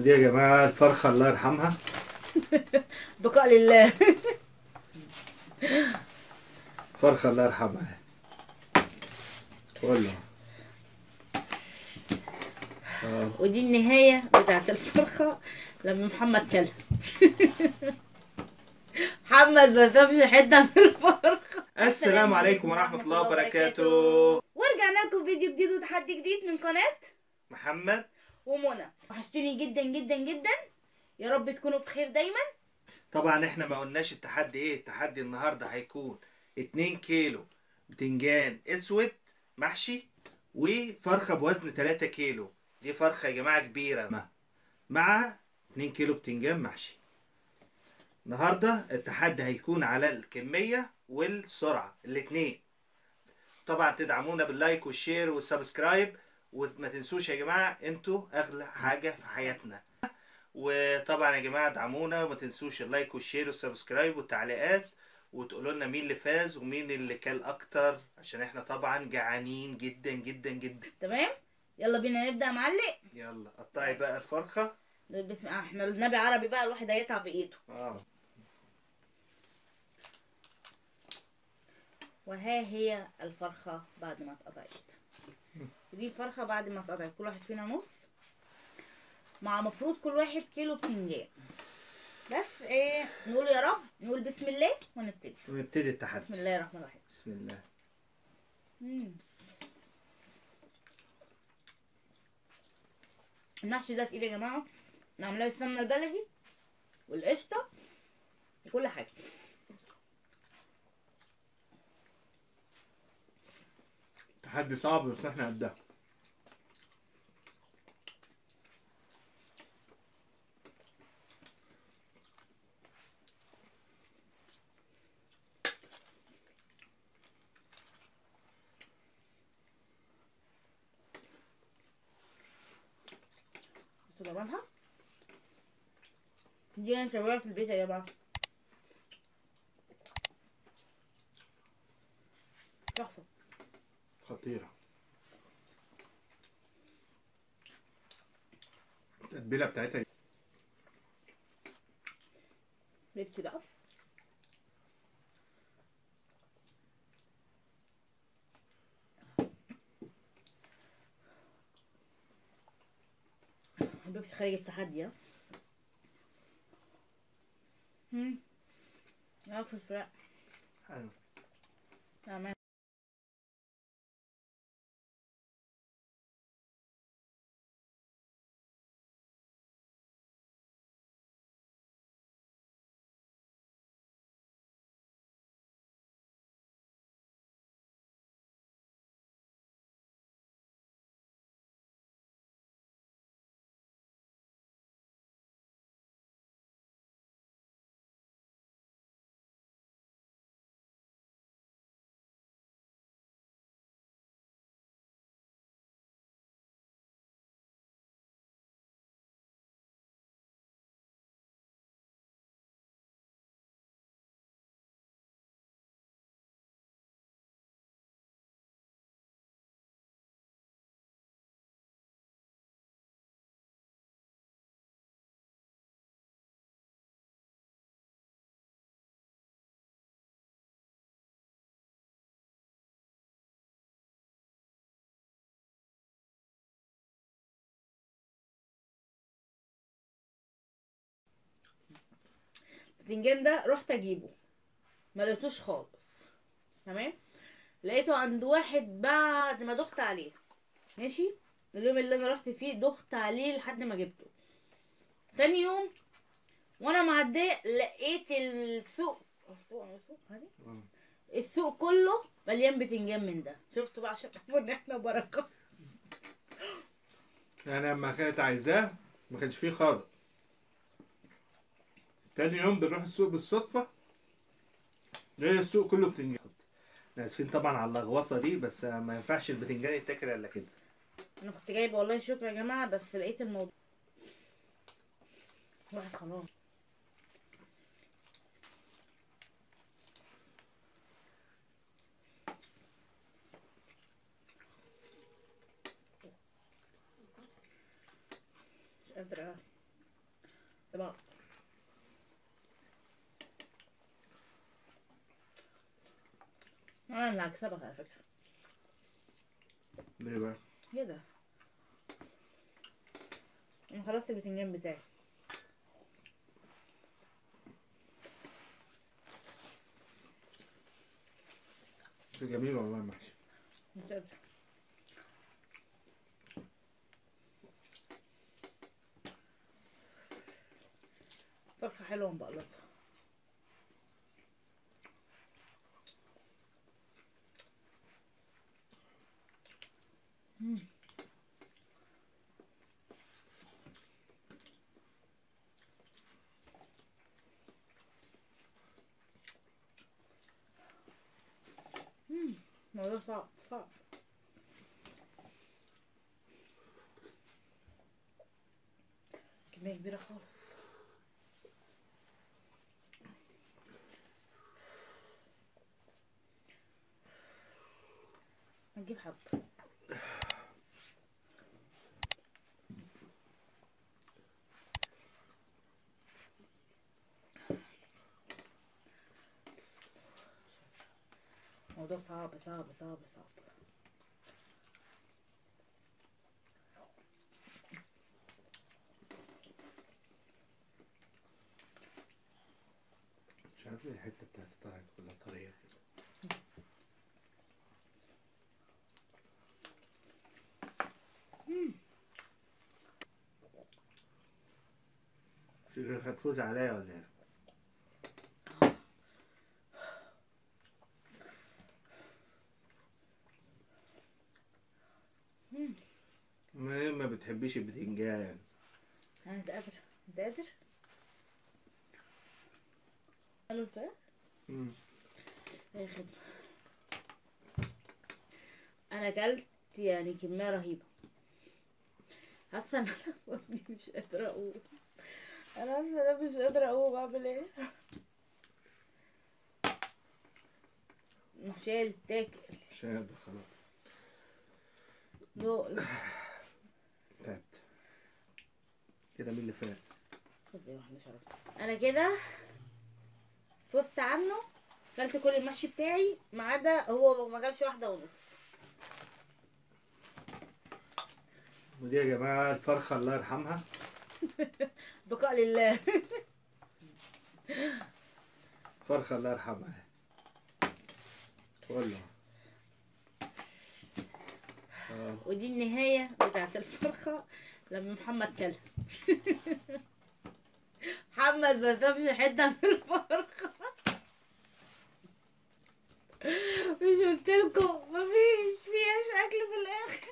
دي يا جماعة الفرخة الله يرحمها بقاء لله فرخة الله يرحمها والله اه ودي النهاية بتاعت الفرخة لما محمد كلها محمد ما سابش حتة من الفرخة السلام عليكم ورحمة الله وبركاته ورجعنا لكم فيديو جديد وتحدي جديد من قناة محمد ومنى وحشتوني جدا جدا جدا يا رب تكونوا بخير دايما طبعا احنا ما قلناش التحدي ايه التحدي النهاردة هيكون 2 كيلو بتنجان اسود محشي وفرخة بوزن 3 كيلو دي فرخة يا جماعة كبيرة مع مع 2 كيلو بتنجان محشي النهاردة التحدي هيكون على الكمية والسرعة الاتنين طبعا تدعمونا باللايك والشير والسبسكرايب وما تنسوش يا جماعة انتوا اغلى حاجة في حياتنا وطبعا يا جماعة دعمونا وما تنسوش اللايك والشير والسبسكرايب والتعليقات وتقولوا لنا مين اللي فاز ومين اللي كل اكتر عشان احنا طبعا جعانين جدا جدا جدا تمام يلا بينا نبدأ معلق يلا قطعي بقى الفرخة بسم الله احنا النبي عربي بقى الواحد هيتعب بايده اه وها هي الفرخة بعد ما اتقطعت ودي الفرخة بعد ما اتقطعت كل واحد فينا نص مع مفروض كل واحد كيلو بتنجان بس ايه نقول يا رب نقول بسم الله ونبتدي ونبتدي التحدي بسم الله الرحمن الرحيم بسم الله مم. المحشي ده تقيل يا جماعة انا عاملاه بالسمنة البلدي والقشطة وكل حاجة تحدي صعب بس احنا قدها بصوا لبنها دي انا شغالة في البيت يا جماعة تحفة خطيرة التتبيلة بتاعتها بيبسي بقى البيبسي خارج التحدي ها هم يا في الفراق حلو. تمام البتنجان ده رحت اجيبه ما لقيتوش خالص تمام لقيته عند واحد بعد ما دخت عليه ماشي اليوم اللي انا رحت فيه دخت عليه لحد ما جبته تاني يوم وانا معديه لقيت السوق السوق السوق هادي؟ السوق كله مليان بتنجان من ده شفتوا بقى عشان تعرفوا ان احنا بركه انا لما كانت عايزاه ما كانش فيه خالص تاني يوم بنروح السوق بالصدفة نلاقي السوق كله بتنجان احنا اسفين طبعا على اللغوصة دي بس ما ينفعش البتنجان يتاكل الا كده انا كنت جايبه والله شكرا يا جماعه بس لقيت الموضوع واحد خلاص مش قادرة تمام انا اللي هكسبك على فكره ليه بقى؟ كده انا خلصت البتنجان بتاعي جميل والله المحشي مش قادرة فرخة حلوة مبقلطة مم. مم. الموضوع صعب صعب كمية كبيرة خالص هنجيب حب موضوع صعب صعب صعب صعب مش عارف ليه الحتة بتاعتي طلعت كلها طرية كده شكلك هتفوز عليا ولا ايه؟ مم. ما ليه ما بتحبيش البتنجان انا انت قادر انت قادر قالوا الفراخ مم. اي خدمة انا اكلت يعني كمية رهيبة حاسة ان انا بطني مش قادرة اقوم انا حاسة ان انا مش قادرة اقوم اعمل ايه مش هي اللي تتاكل مش هقدر خلاص دول تعبت كده مين اللي فاز؟ خد ايه واحدة شرف انا كده فزت عنه كلت كل المحشي بتاعي ما عدا هو ما جالش واحدة ونص ودي يا جماعة الفرخة الله يرحمها بقاء لله فرخة الله يرحمها والله اه ودي النهاية بتاعت الفرخة لما محمد كلها محمد ما سابش حتة من الفرخة مش قلت لكم مفيش فيهاش أكل في الآخر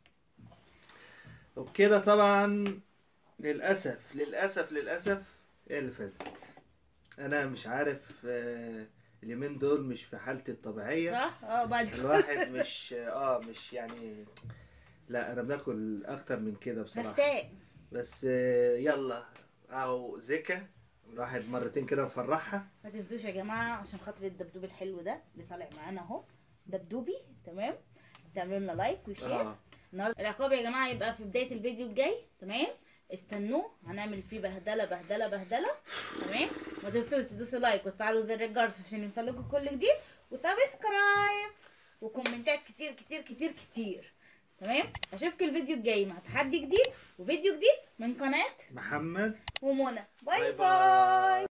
وبكده طبعا للأسف للأسف للأسف هي اللي فازت أنا مش عارف آه، اليومين دول مش في حالتي الطبيعية صح؟ اه بعد الواحد مش اه مش يعني لا انا بناكل اكتر من كده بصراحة هستاء بس آه، يلا اهو زكا الواحد مرتين كده مفرحها ما تنسوش يا جماعة عشان خاطر الدبدوب الحلو ده اللي طالع معانا اهو دبدوبي تمام تعملوا لنا لايك وشير اه النهارده العقاب يا جماعه يبقى في بدايه الفيديو الجاي تمام استنوه هنعمل فيه بهدله بهدله بهدله تمام ما تنسوش تدوسوا لايك وتفعلوا زر الجرس عشان يوصلكم كل جديد وسبسكرايب وكومنتات كتير كتير كتير كتير تمام اشوفكم الفيديو الجاي مع تحدي جديد وفيديو جديد من قناه محمد ومنى باي باي باي, باي.